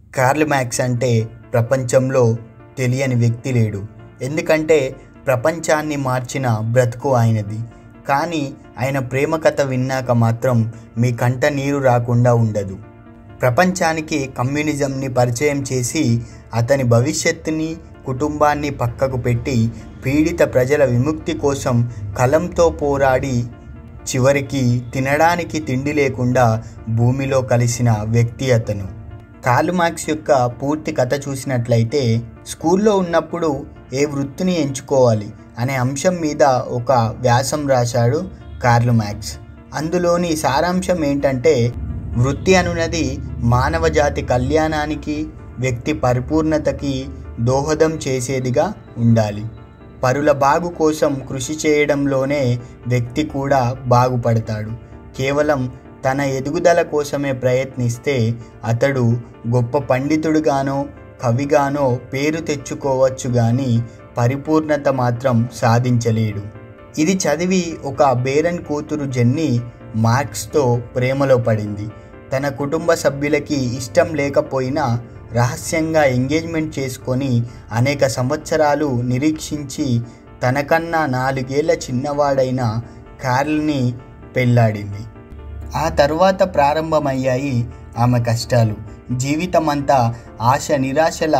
curl max అంటే ప్రపంచంలో తెలియని వ్యక్తి లేడు ఎందుకంటే ప్రపంచాన్ని మార్చిన బ్రతుకు ఆయనది కానీ ఆయన ప్రేమ కథ విన్నాక మాత్రం మీ కంట నీరు రాకుండా ఉండదు ప్రపంచానికి కమ్యూనిజంని పరిచయం చేసి అతని భవిష్యత్తుని కుటుంబాన్ని పక్కకు పెట్టి పీడిత ప్రజల విముక్తి కోసం కలంతో పోరాడి చివరికి తినడానికి తిండి లేకుండా భూమిలో కలిసిన వ్యక్తి అతను కార్ల్ మార్క్స్ యొక్క పూర్తి కథ చూసినట్లయితే స్కూల్లో ఉన్నప్పుడు ఏ వృత్తిని ఎంచుకోవాలి అనే అంశం మీద ఒక వ్యాసం రాశాడు కార్ల్ మార్క్స్ అందులోని సారాంశం ఏంటంటే వృత్తి అనున్నది మానవ జాతి కళ్యాణానికి వ్యక్తి పరిపూర్ణతకి దోహదం చేసేదిగా ఉండాలి పరుల బాగు కోసం కృషి చేయడంలోనే వ్యక్తి కూడా బాగుపడతాడు కేవలం తన ఎదుగుదల కోసమే ప్రయత్నిస్తే అతడు గొప్ప పండితుడుగానో కవిగానో పేరు తెచ్చుకోవచ్చు కానీ పరిపూర్ణత మాత్రం సాధించలేడు ఇది చదివి ఒక బేరన్ కూతురు జెన్నీ మార్క్స్తో ప్రేమలో పడింది తన కుటుంబ సభ్యులకి ఇష్టం లేకపోయినా రహస్యంగా ఎంగేజ్మెంట్ చేసుకొని అనేక సంవత్సరాలు నిరీక్షించి తనకన్నా నాలుగేళ్ల చిన్నవాడైన కార్ల్ని పెళ్ళాడింది ఆ తర్వాత ప్రారంభమయ్యాయి ఆమె కష్టాలు జీవితమంతా ఆశ నిరాశల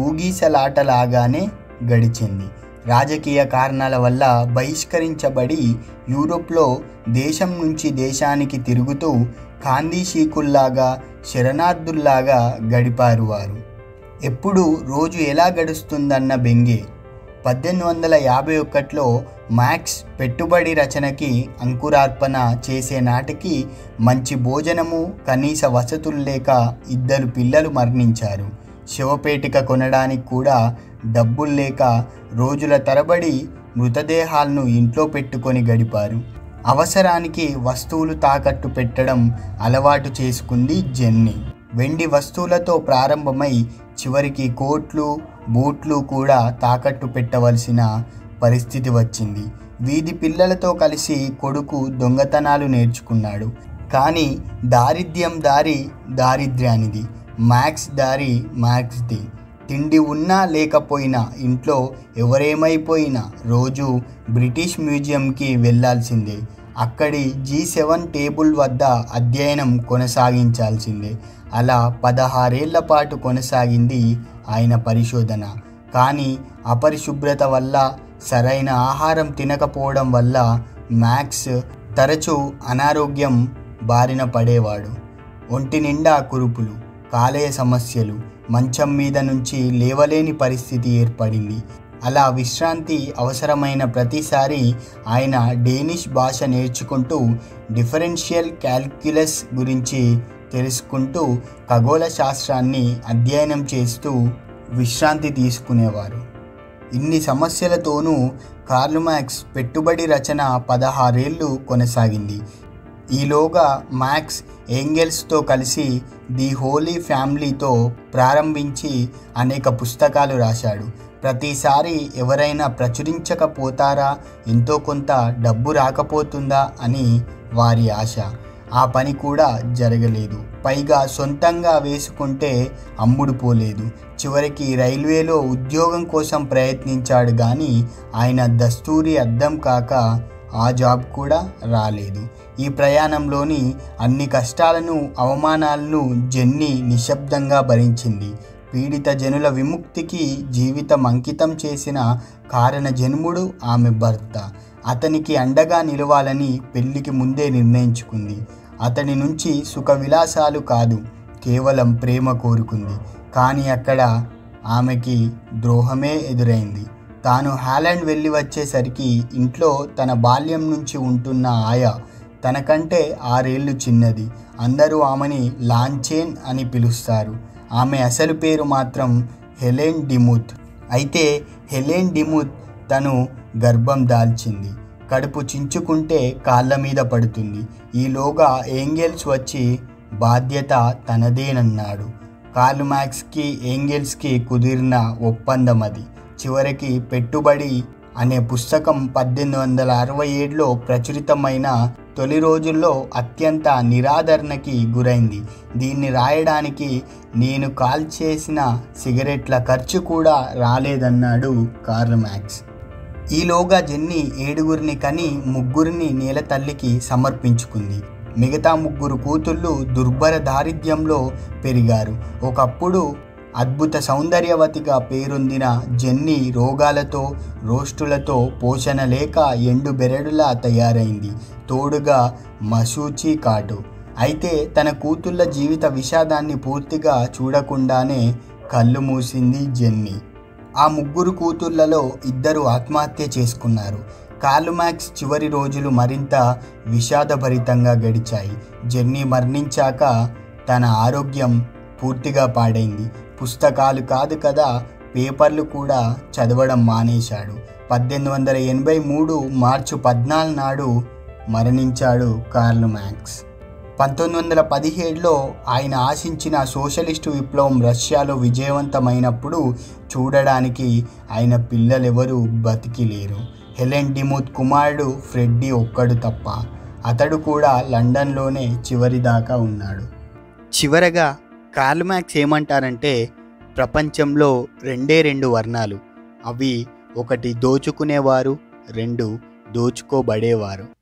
ఊగీసలాటలాగానే గడిచింది రాజకీయ కారణాల వల్ల బహిష్కరించబడి యూరోప్లో దేశం నుంచి దేశానికి తిరుగుతూ ఖాందీషీకుల్లాగా శరణార్థుల్లాగా గడిపారు వారు ఎప్పుడు రోజు ఎలా గడుస్తుందన్న బెంగే పద్దెనిమిది వందల యాభై ఒకటిలో మ్యాక్స్ పెట్టుబడి రచనకి అంకురార్పణ చేసే నాటికి మంచి భోజనము కనీస వసతులు లేక ఇద్దరు పిల్లలు మరణించారు శవపేటిక కొనడానికి కూడా డబ్బులు లేక రోజుల తరబడి మృతదేహాలను ఇంట్లో పెట్టుకొని గడిపారు అవసరానికి వస్తువులు తాకట్టు పెట్టడం అలవాటు చేసుకుంది జెన్నీ వెండి వస్తువులతో ప్రారంభమై చివరికి కోట్లు బూట్లు కూడా తాకట్టు పెట్టవలసిన పరిస్థితి వచ్చింది వీధి పిల్లలతో కలిసి కొడుకు దొంగతనాలు నేర్చుకున్నాడు కానీ దారిద్ర్యం దారి దారిద్ర్యానిది మ్యాక్స్ దారి మ్యాక్స్ది తిండి ఉన్నా లేకపోయినా ఇంట్లో ఎవరేమైపోయినా రోజు బ్రిటిష్ మ్యూజియంకి వెళ్ళాల్సిందే అక్కడి జీ సెవెన్ టేబుల్ వద్ద అధ్యయనం కొనసాగించాల్సిందే అలా పదహారేళ్ల పాటు కొనసాగింది ఆయన పరిశోధన కానీ అపరిశుభ్రత వల్ల సరైన ఆహారం తినకపోవడం వల్ల మ్యాక్స్ తరచూ అనారోగ్యం బారిన పడేవాడు ఒంటి నిండా కురుపులు కాలేయ సమస్యలు మంచం మీద నుంచి లేవలేని పరిస్థితి ఏర్పడింది అలా విశ్రాంతి అవసరమైన ప్రతిసారి ఆయన డేనిష్ భాష నేర్చుకుంటూ డిఫరెన్షియల్ క్యాల్క్యులస్ గురించి తెలుసుకుంటూ ఖగోళ శాస్త్రాన్ని అధ్యయనం చేస్తూ విశ్రాంతి తీసుకునేవారు ఇన్ని సమస్యలతోనూ కార్ల్ మ్యాక్స్ పెట్టుబడి రచన పదహారేళ్ళు కొనసాగింది ఈలోగా మ్యాక్స్ ఏంగెల్స్తో కలిసి ది హోలీ ఫ్యామిలీతో ప్రారంభించి అనేక పుస్తకాలు రాశాడు ప్రతిసారి ఎవరైనా ప్రచురించకపోతారా ఎంతో కొంత డబ్బు రాకపోతుందా అని వారి ఆశ ఆ పని కూడా జరగలేదు పైగా సొంతంగా వేసుకుంటే అమ్ముడు పోలేదు చివరికి రైల్వేలో ఉద్యోగం కోసం ప్రయత్నించాడు కానీ ఆయన దస్తూరి అర్థం కాక ఆ జాబ్ కూడా రాలేదు ఈ ప్రయాణంలోని అన్ని కష్టాలను అవమానాలను జెన్నీ నిశ్శబ్దంగా భరించింది పీడిత జనుల విముక్తికి జీవితం అంకితం చేసిన కారణ జన్ముడు ఆమె భర్త అతనికి అండగా నిలవాలని పెళ్లికి ముందే నిర్ణయించుకుంది అతని నుంచి సుఖ విలాసాలు కాదు కేవలం ప్రేమ కోరుకుంది కానీ అక్కడ ఆమెకి ద్రోహమే ఎదురైంది తాను హాలండ్ వెళ్ళి వచ్చేసరికి ఇంట్లో తన బాల్యం నుంచి ఉంటున్న ఆయా తనకంటే ఆరేళ్లు చిన్నది అందరూ ఆమెని లాంచేన్ అని పిలుస్తారు ఆమె అసలు పేరు మాత్రం హెలెన్ డిముత్ అయితే హెలెన్ డిముత్ తను గర్భం దాల్చింది కడుపు చించుకుంటే కాళ్ళ మీద పడుతుంది ఈలోగా ఏంగెల్స్ వచ్చి బాధ్యత తనదేనన్నాడు కార్ల్ మ్యాక్స్కి ఏంగెల్స్కి కుదిరిన ఒప్పందం అది చివరికి పెట్టుబడి అనే పుస్తకం పద్దెనిమిది వందల అరవై ఏడులో ప్రచురితమైన తొలి రోజుల్లో అత్యంత నిరాదరణకి గురైంది దీన్ని రాయడానికి నేను కాల్ చేసిన సిగరెట్ల ఖర్చు కూడా రాలేదన్నాడు కార్ల్ మ్యాక్స్ ఈలోగా జెన్నీ ఏడుగురిని కని ముగ్గురిని నేల తల్లికి సమర్పించుకుంది మిగతా ముగ్గురు కూతుళ్ళు దుర్భర దారిద్ర్యంలో పెరిగారు ఒకప్పుడు అద్భుత సౌందర్యవతిగా పేరొందిన జెన్నీ రోగాలతో రోస్టులతో పోషణ లేక ఎండు బెరడులా తయారైంది తోడుగా మసూచి కాటు అయితే తన కూతుళ్ళ జీవిత విషాదాన్ని పూర్తిగా చూడకుండానే కళ్ళు మూసింది జెన్నీ ఆ ముగ్గురు కూతుళ్లలో ఇద్దరు ఆత్మహత్య చేసుకున్నారు కార్ల్ మ్యాక్స్ చివరి రోజులు మరింత విషాదభరితంగా గడిచాయి జెన్నీ మరణించాక తన ఆరోగ్యం పూర్తిగా పాడైంది పుస్తకాలు కాదు కదా పేపర్లు కూడా చదవడం మానేశాడు పద్దెనిమిది వందల ఎనభై మూడు మార్చి పద్నాలుగు నాడు మరణించాడు కార్ల్ మ్యాక్స్ పంతొమ్మిది వందల పదిహేడులో ఆయన ఆశించిన సోషలిస్టు విప్లవం రష్యాలో విజయవంతమైనప్పుడు చూడడానికి ఆయన పిల్లలెవరూ బతికి లేరు హెలెన్ డిమూత్ కుమారుడు ఫ్రెడ్డీ ఒక్కడు తప్ప అతడు కూడా లండన్లోనే చివరిదాకా ఉన్నాడు చివరగా కార్ల్ మ్యాక్స్ ఏమంటారంటే ప్రపంచంలో రెండే రెండు వర్ణాలు అవి ఒకటి దోచుకునేవారు రెండు దోచుకోబడేవారు